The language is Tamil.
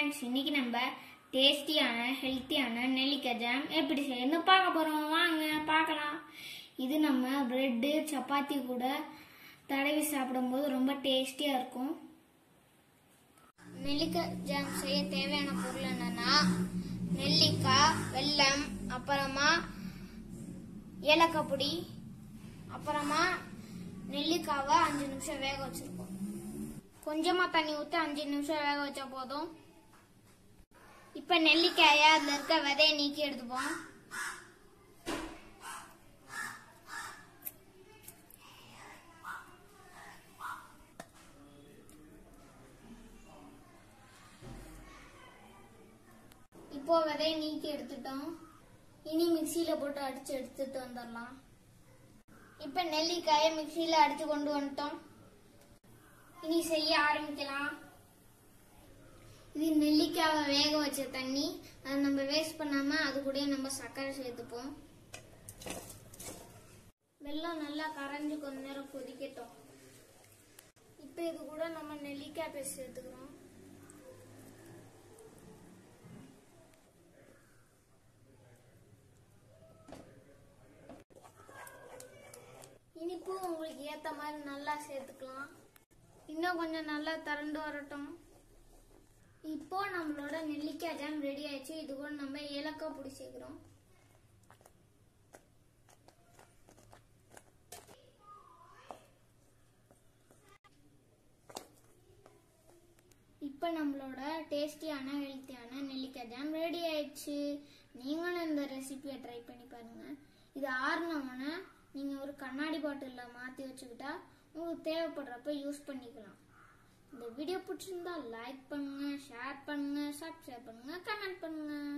ஃப்ரெண்ட்ஸ் இன்னைக்கு நம்ம டேஸ்டியான ஹெல்த்தியான நெல்லிக்காய் ஜாம் எப்படி செய்யணும்னு பார்க்க போகிறோம் வாங்க பார்க்கலாம் இது நம்ம பிரெட்டு சப்பாத்தி கூட தடவி சாப்பிடும்போது ரொம்ப டேஸ்டியாக இருக்கும் நெல்லிக்காய் ஜாம் செய்ய தேவையான பொருள் என்னன்னா நெல்லிக்காய் வெல்லம் அப்புறமா ஏலக்காய் பொடி அப்புறமா நெல்லிக்காவை அஞ்சு நிமிஷம் வேக வச்சிருக்கோம் கொஞ்சமா தண்ணி ஊற்றி அஞ்சு நிமிஷம் வேக வச்சா போதும் இப்ப நெல்லிக்காய அதுல இருக்க விதையை நீக்கி எடுத்துப்போம் இப்போ விதையை நீக்கி எடுத்துட்டோம் இனி மிக்சியில போட்டு அடிச்சு எடுத்துட்டு வந்துடலாம் இப்ப நெல்லிக்காயை மிக்சியில அடிச்சு கொண்டு வந்துட்டோம் இனி செய்ய ஆரம்பிக்கலாம் இது நெல்லிக்காவை வேக வச்ச தண்ணி அதை நம்ம வேஸ்ட் பண்ணாம அது கூட நம்ம சர்க்கரை சேர்த்துப்போம் வெல்லம் நல்லா கரைஞ்சு கொஞ்ச நேரம் கொதிக்கட்டும் இப்போ இது கூட நம்ம நெல்லிக்காய் பேஸ்ட் சேர்த்துக்கிறோம் இனிப்பு உங்களுக்கு ஏத்த மாதிரி நல்லா சேர்த்துக்கலாம் இன்னும் கொஞ்சம் நல்லா திரண்டு வரட்டும் இப்போ நம்மளோட நெல்லிக்காய் ஜாம் ரெடி ஆயிடுச்சு இது கூட நம்ம ஏலக்காய் பொடி சேர்க்கிறோம் இப்போ நம்மளோட டேஸ்டியான ஹெல்த்தியான நெல்லிக்காய் ஜாம் ரெடி ஆயிடுச்சு நீங்களும் இந்த ரெசிபியை ட்ரை பண்ணி பாருங்க இது ஆறுனவுடனே நீங்க ஒரு கண்ணாடி பாட்டில்ல மாத்தி வச்சுக்கிட்டா உங்களுக்கு தேவைப்படுறப்ப யூஸ் பண்ணிக்கலாம் இந்த வீடியோ பிடிச்சிருந்தா லைக் பண்ணுங்க ஷேர் பண்ணுங்க சப்ஸ்கிரைப் பண்ணுங்க கமெண்ட் பண்ணுங்க